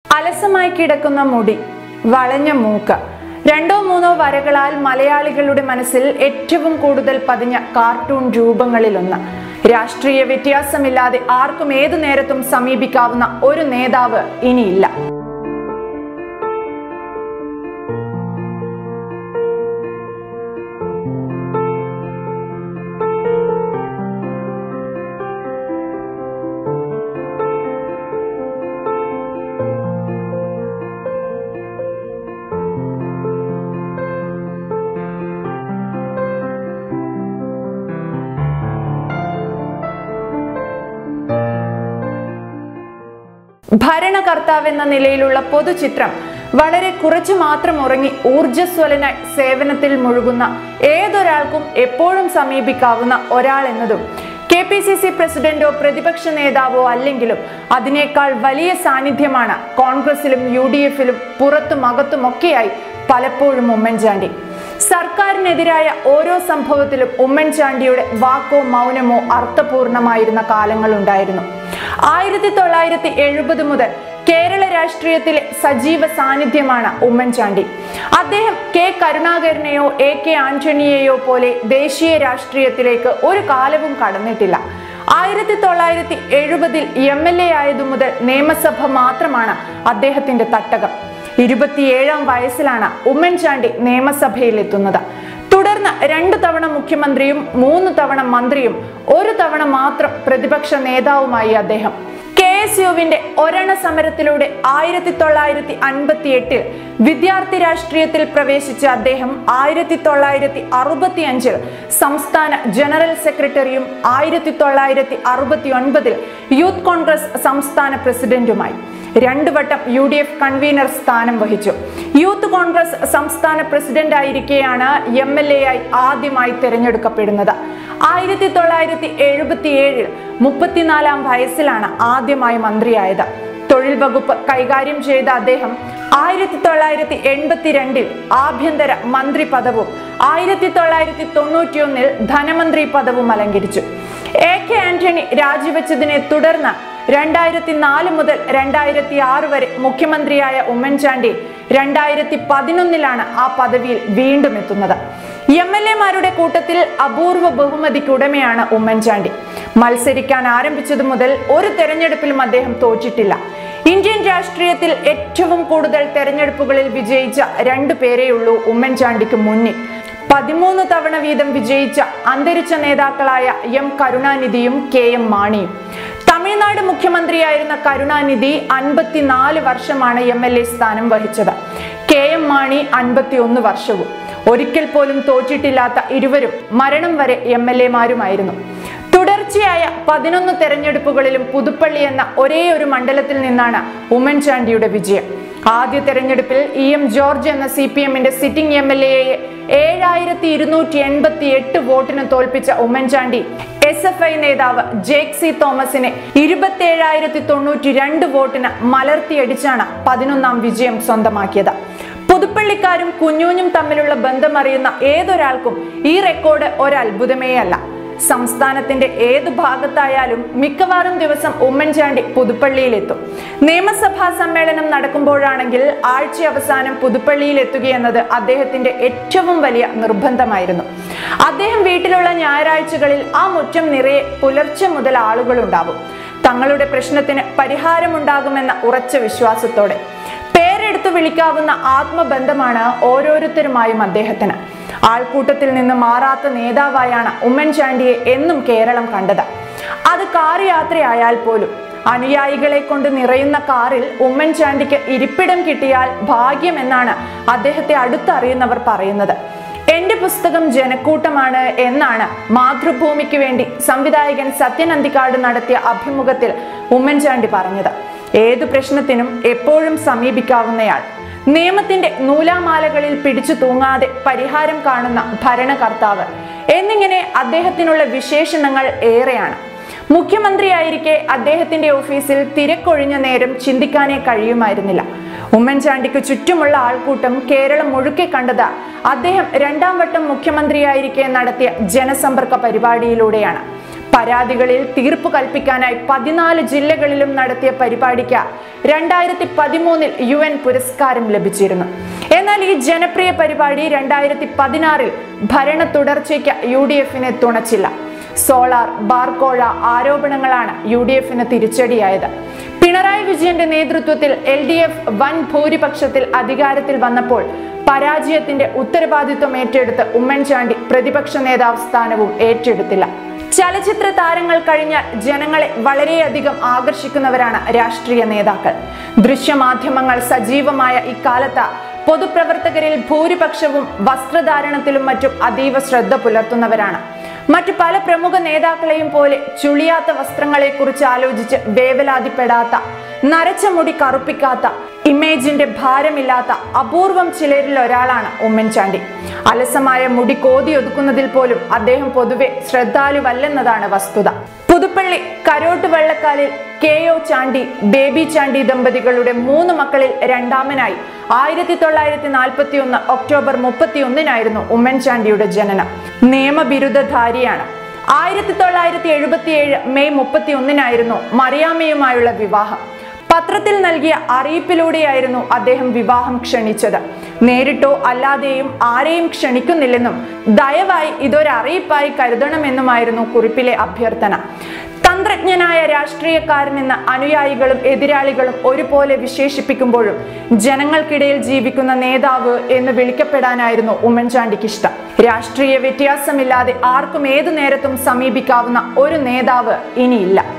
അലസമായി കിടക്കുന്ന മുടി വളഞ്ഞ മൂക്ക് രണ്ടോ മൂന്നോ വരകളാൽ മലയാളികളുടെ മനസ്സിൽ ഏറ്റവും കൂടുതൽ പതിഞ്ഞ കാർട്ടൂൺ രൂപങ്ങളിലൊന്ന് രാഷ്ട്രീയ വ്യത്യാസമില്ലാതെ ആർക്കും ഏതു നേരത്തും സമീപിക്കാവുന്ന ഒരു നേതാവ് ഇനിയില്ല ഭരണകർത്താവെന്ന നിലയിലുള്ള പൊതുചിത്രം വളരെ കുറച്ചു മാത്രം ഉറങ്ങി ഊർജ്ജസ്വലനായി സേവനത്തിൽ മുഴുകുന്ന ഏതൊരാൾക്കും എപ്പോഴും സമീപിക്കാവുന്ന ഒരാൾ എന്നതും കെ പി സി സി പ്രസിഡന്റോ പ്രതിപക്ഷ നേതാവോ അല്ലെങ്കിലും അതിനേക്കാൾ വലിയ സാന്നിധ്യമാണ് കോൺഗ്രസിലും യു ഡി എഫിലും പുറത്തും അകത്തുമൊക്കെയായി പലപ്പോഴും ഉമ്മൻചാണ്ടി സർക്കാരിനെതിരായ ഓരോ സംഭവത്തിലും ഉമ്മൻചാണ്ടിയുടെ വാക്കോ മൗനമോ അർത്ഥപൂർണമായിരുന്ന കാലങ്ങളുണ്ടായിരുന്നു ആയിരത്തി തൊള്ളായിരത്തി എഴുപത് മുതൽ കേരള രാഷ്ട്രീയത്തിലെ സജീവ സാന്നിധ്യമാണ് ഉമ്മൻചാണ്ടി അദ്ദേഹം കെ കരുണാകരനെയോ എ കെ ആന്റണിയെയോ പോലെ ദേശീയ രാഷ്ട്രീയത്തിലേക്ക് ഒരു കാലവും കടന്നിട്ടില്ല ആയിരത്തി തൊള്ളായിരത്തി എഴുപതിൽ എം എൽ എ ആയതു മുതൽ നിയമസഭ മാത്രമാണ് അദ്ദേഹത്തിന്റെ തട്ടകം ഇരുപത്തിയേഴാം വയസ്സിലാണ് ഉമ്മൻചാണ്ടി നിയമസഭയിൽ എത്തുന്നത് തുടർന്ന് രണ്ടു തവണ മുഖ്യമന്ത്രിയും മൂന്ന് തവണ മന്ത്രിയും ഒരു തവണ മാത്രം പ്രതിപക്ഷ നേതാവുമായി അദ്ദേഹം കെ എസ് യുവിന്റെ ഒരണ സമരത്തിലൂടെ ആയിരത്തി തൊള്ളായിരത്തി അൻപത്തി എട്ടിൽ വിദ്യാർത്ഥി രാഷ്ട്രീയത്തിൽ പ്രവേശിച്ച അദ്ദേഹം ആയിരത്തി തൊള്ളായിരത്തി അറുപത്തി അഞ്ചിൽ സംസ്ഥാന ജനറൽ സെക്രട്ടറിയും ആയിരത്തി തൊള്ളായിരത്തി അറുപത്തി ഒൻപതിൽ യൂത്ത് കോൺഗ്രസ് സംസ്ഥാന പ്രസിഡന്റുമായി രണ്ടു വട്ടം യു ഡി എഫ് കൺവീനർ സ്ഥാനം വഹിച്ചു യൂത്ത് കോൺഗ്രസ് സംസ്ഥാന പ്രസിഡന്റ് ആയിരിക്കെയാണ് എം എൽ എ ആയി ആദ്യമായി തിരഞ്ഞെടുക്കപ്പെടുന്നത് ആയിരത്തി തൊള്ളായിരത്തി എഴുപത്തി ഏഴിൽ മുപ്പത്തിനാലാം വയസ്സിലാണ് ആദ്യമായി മന്ത്രിയായത് തൊഴിൽ വകുപ്പ് കൈകാര്യം ചെയ്ത അദ്ദേഹം ആയിരത്തി തൊള്ളായിരത്തി എൺപത്തിരണ്ടിൽ ആഭ്യന്തര മന്ത്രി പദവും ആയിരത്തി തൊള്ളായിരത്തി തൊണ്ണൂറ്റിയൊന്നിൽ ധനമന്ത്രി പദവും അലങ്കരിച്ചു എ കെ ആന്റണി രാജിവെച്ചതിനെ തുടർന്ന് രണ്ടായിരത്തി നാല് മുതൽ രണ്ടായിരത്തി ആറ് വരെ മുഖ്യമന്ത്രിയായ ഉമ്മൻചാണ്ടി രണ്ടായിരത്തി പതിനൊന്നിലാണ് ആ പദവിയിൽ വീണ്ടും എത്തുന്നത് എം എൽ എമാരുടെ കൂട്ടത്തിൽ അപൂർവ ബഹുമതിക്കുടമയാണ് ഉമ്മൻചാണ്ടി മത്സരിക്കാൻ ആരംഭിച്ചതു മുതൽ ഒരു തെരഞ്ഞെടുപ്പിലും അദ്ദേഹം തോറ്റിട്ടില്ല ഇന്ത്യൻ രാഷ്ട്രീയത്തിൽ ഏറ്റവും കൂടുതൽ തെരഞ്ഞെടുപ്പുകളിൽ വിജയിച്ച രണ്ടു പേരേയുള്ളൂ ഉമ്മൻചാണ്ടിക്ക് മുന്നിൽ പതിമൂന്ന് തവണ വീതം വിജയിച്ച അന്തരിച്ച നേതാക്കളായ എം കരുണാനിധിയും കെ എം മാണിയും തമിഴ്നാട് മുഖ്യമന്ത്രിയായിരുന്ന കരുണാനിധി അൻപത്തിനാല് വർഷമാണ് എം എൽ എ സ്ഥാനം വഹിച്ചത് കെ എം മാണി അൻപത്തി ഒന്ന് വർഷവും ഒരിക്കൽ പോലും തോറ്റിട്ടില്ലാത്ത ഇരുവരും മരണം വരെ എം എൽ എമാരുമായിരുന്നു തുടർച്ചയായ പതിനൊന്ന് തെരഞ്ഞെടുപ്പുകളിലും പുതുപ്പള്ളി എന്ന ഒരേ ഒരു മണ്ഡലത്തിൽ നിന്നാണ് ഉമ്മൻചാണ്ടിയുടെ വിജയം ആദ്യ തെരഞ്ഞെടുപ്പിൽ ഇ എം ജോർജ് എന്ന സി പി എമ്മിന്റെ സിറ്റിംഗ് എം എൽ എയെ ഏഴായിരത്തി ഇരുന്നൂറ്റി എൺപത്തി എട്ട് വോട്ടിന് തോൽപ്പിച്ച ഉമ്മൻചാണ്ടി എസ് എഫ് ഐ നേതാവ് ജേക്ക് സി തോമസിനെ ഇരുപത്തി ഏഴായിരത്തി തൊണ്ണൂറ്റി രണ്ട് വോട്ടിന് മലർത്തിയടിച്ചാണ് പതിനൊന്നാം വിജയം സ്വന്തമാക്കിയത് പുതുപ്പള്ളിക്കാരും കുഞ്ഞൂഞ്ഞും തമ്മിലുള്ള ബന്ധം അറിയുന്ന ഏതൊരാൾക്കും ഈ റെക്കോർഡ് ഒരത്ഭുതമേ അല്ല സംസ്ഥാനത്തിന്റെ ഏത് ഭാഗത്തായാലും മിക്കവാറും ദിവസം ഉമ്മൻചാണ്ടി പുതുപ്പള്ളിയിലെത്തും നിയമസഭാ സമ്മേളനം നടക്കുമ്പോഴാണെങ്കിൽ ആഴ്ച അവസാനം പുതുപ്പള്ളിയിൽ എത്തുകയെന്നത് അദ്ദേഹത്തിന്റെ ഏറ്റവും വലിയ നിർബന്ധമായിരുന്നു അദ്ദേഹം വീട്ടിലുള്ള ഞായറാഴ്ചകളിൽ ആ മുറ്റം നിറയെ പുലർച്ചെ മുതൽ ആളുകളുണ്ടാവും തങ്ങളുടെ പ്രശ്നത്തിന് പരിഹാരമുണ്ടാകുമെന്ന ഉറച്ച വിശ്വാസത്തോടെ പേരെടുത്ത് വിളിക്കാവുന്ന ആത്മബന്ധമാണ് ഓരോരുത്തരുമായും അദ്ദേഹത്തിന് ആൾക്കൂട്ടത്തിൽ നിന്ന് മാറാത്ത നേതാവായാണ് ഉമ്മൻചാണ്ടിയെ എന്നും കേരളം കണ്ടത് അത് കാർ യാത്രയായാൽ പോലും അനുയായികളെ കൊണ്ട് നിറയുന്ന കാറിൽ ഉമ്മൻചാണ്ടിക്ക് ഇരിപ്പിടം കിട്ടിയാൽ ഭാഗ്യം എന്നാണ് അദ്ദേഹത്തെ അടുത്തറിയുന്നവർ പറയുന്നത് എന്റെ പുസ്തകം ജനക്കൂട്ടമാണ് എന്നാണ് മാതൃഭൂമിക്ക് വേണ്ടി സംവിധായകൻ സത്യൻ അന്തിക്കാട് നടത്തിയ അഭിമുഖത്തിൽ ഉമ്മൻചാണ്ടി പറഞ്ഞത് ഏതു പ്രശ്നത്തിനും എപ്പോഴും സമീപിക്കാവുന്നയാൾ നിയമത്തിന്റെ നൂലാമാലകളിൽ പിടിച്ചു തൂങ്ങാതെ പരിഹാരം കാണുന്ന ഭരണകർത്താവ് എന്നിങ്ങനെ അദ്ദേഹത്തിനുള്ള വിശേഷണങ്ങൾ ഏറെയാണ് മുഖ്യമന്ത്രിയായിരിക്കെ അദ്ദേഹത്തിന്റെ ഓഫീസിൽ തിരക്കൊഴിഞ്ഞ നേരം ചിന്തിക്കാനേ കഴിയുമായിരുന്നില്ല ഉമ്മൻചാണ്ടിക്ക് ചുറ്റുമുള്ള ആൾക്കൂട്ടം കേരളം മുഴുക്കെ കണ്ടത് അദ്ദേഹം രണ്ടാം വട്ടം മുഖ്യമന്ത്രിയായിരിക്കെ നടത്തിയ ജനസമ്പർക്ക പരിപാടിയിലൂടെയാണ് പരാതികളിൽ തീർപ്പ് കൽപ്പിക്കാനായി പതിനാല് ജില്ലകളിലും നടത്തിയ പരിപാടിക്ക് രണ്ടായിരത്തി പതിമൂന്നിൽ യു എൻ പുരസ്കാരം ലഭിച്ചിരുന്നു എന്നാൽ ഈ ജനപ്രിയ പരിപാടി രണ്ടായിരത്തി പതിനാറിൽ ഭരണ തുടർച്ചയ്ക്ക് യു ഡി എഫിനെ തുണച്ചില്ല സോളാർ ബാർക്കോഴ ആരോപണങ്ങളാണ് യു ഡി എഫിന് തിരിച്ചടിയായത് പിണറായി വിജയന്റെ നേതൃത്വത്തിൽ എൽ ഡി എഫ് വൻ ഭൂരിപക്ഷത്തിൽ അധികാരത്തിൽ വന്നപ്പോൾ പരാജയത്തിന്റെ ഉത്തരവാദിത്വം ഏറ്റെടുത്ത് ഉമ്മൻചാണ്ടി പ്രതിപക്ഷ നേതാവ് സ്ഥാനവും ഏറ്റെടുത്തില്ല ചലച്ചിത്ര താരങ്ങൾ കഴിഞ്ഞാൽ ജനങ്ങളെ വളരെയധികം ആകർഷിക്കുന്നവരാണ് രാഷ്ട്രീയ നേതാക്കൾ ദൃശ്യമാധ്യമങ്ങൾ സജീവമായ ഇക്കാലത്ത് പൊതുപ്രവർത്തകരിൽ ഭൂരിപക്ഷവും വസ്ത്രധാരണത്തിലും മറ്റും അതീവ ശ്രദ്ധ പുലർത്തുന്നവരാണ് മറ്റു പല പ്രമുഖ നേതാക്കളെയും പോലെ ചുളിയാത്ത വസ്ത്രങ്ങളെക്കുറിച്ച് ആലോചിച്ച് വേവലാതിപ്പെടാത്ത നരച്ച മുടി കറുപ്പിക്കാത്ത ഇമേജിന്റെ ഭാരമില്ലാത്ത അപൂർവം ചിലരിൽ ഒരാളാണ് ഉമ്മൻചാണ്ടി അലസമായ മുടി കോതി ഒതുക്കുന്നതിൽ പോലും അദ്ദേഹം പൊതുവെ ശ്രദ്ധാലുവല്ലെന്നതാണ് വസ്തുത പുതുപ്പള്ളി കരോട്ട് വെള്ളക്കാലിൽ കെ ഒ ചാണ്ടി ബേബി ചാണ്ടി ദമ്പതികളുടെ മൂന്ന് മക്കളിൽ രണ്ടാമനായി ആയിരത്തി തൊള്ളായിരത്തി നാൽപ്പത്തി ഒന്ന് ഒക്ടോബർ മുപ്പത്തി ഒന്നിനായിരുന്നു ഉമ്മൻചാണ്ടിയുടെ ജനനം നിയമബിരുദധാരിയാണ് ആയിരത്തി തൊള്ളായിരത്തി എഴുപത്തിയേഴ് മെയ് മുപ്പത്തി ഒന്നിനായിരുന്നു മറിയാമ്മയുമായുള്ള വിവാഹം പത്രത്തിൽ നൽകിയ അറിയിപ്പിലൂടെയായിരുന്നു അദ്ദേഹം വിവാഹം ക്ഷണിച്ചത് നേരിട്ടോ അല്ലാതെയും ആരെയും ക്ഷണിക്കുന്നില്ലെന്നും ദയവായി ഇതൊരു അറിയിപ്പായി കരുതണമെന്നുമായിരുന്നു കുറിപ്പിലെ അഭ്യർത്ഥന തന്ത്രജ്ഞനായ രാഷ്ട്രീയക്കാരനെന്ന് അനുയായികളും എതിരാളികളും ഒരുപോലെ വിശേഷിപ്പിക്കുമ്പോഴും ജനങ്ങൾക്കിടയിൽ ജീവിക്കുന്ന നേതാവ് എന്ന് വിളിക്കപ്പെടാനായിരുന്നു ഉമ്മൻചാണ്ടിക്ക് ഇഷ്ടം രാഷ്ട്രീയ വ്യത്യാസമില്ലാതെ ആർക്കും ഏതു നേരത്തും സമീപിക്കാവുന്ന ഒരു നേതാവ് ഇനിയില്ല